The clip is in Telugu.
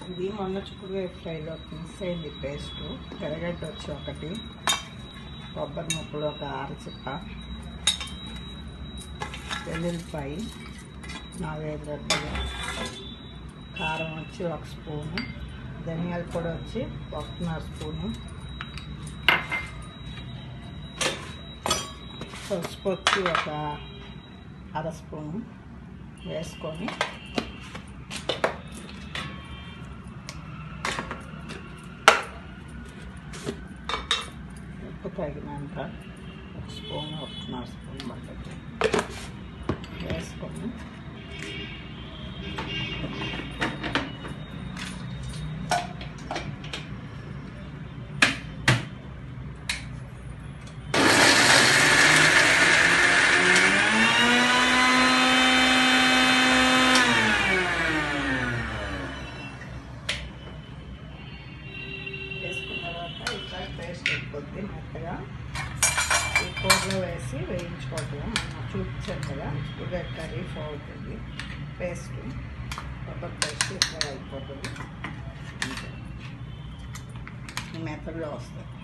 ఇది మొన్న చిక్కుడుకాయ ఫ్రైలో మిక్స్ అయింది పేస్ట్ ఎర్రగడ్డ వచ్చి ఒకటి కొబ్బరి ముక్కలు ఒక అరచిప్ప వెల్లుల్లిపాయ నాలుగైదు రెబ్బలు కారం వచ్చి ఒక స్పూను ధనియాల పొడి వచ్చి ఒకటిన్నర స్పూను పసుపు వచ్చి ఒక అర స్పూను వేసుకొని ఉప్పు తగినంత ఒక స్పూన్ ఒకటిన్నర స్పూన్ పట్టదు వేసుకొని వేసుకున్న తర్వాత ఇట్లా పేస్ట్ అయిపోద్ది మెత్తగా ఈ కూరలో వేసి వేయించుకోవటం మనం చూపించాను కదా ఉదయం కర్రీ అవుతుంది పేస్ట్ కొబ్బరి పేస్ట్ ఇట్లా అయిపోతుంది అంతే ఈ మెత్తలో వస్తుంది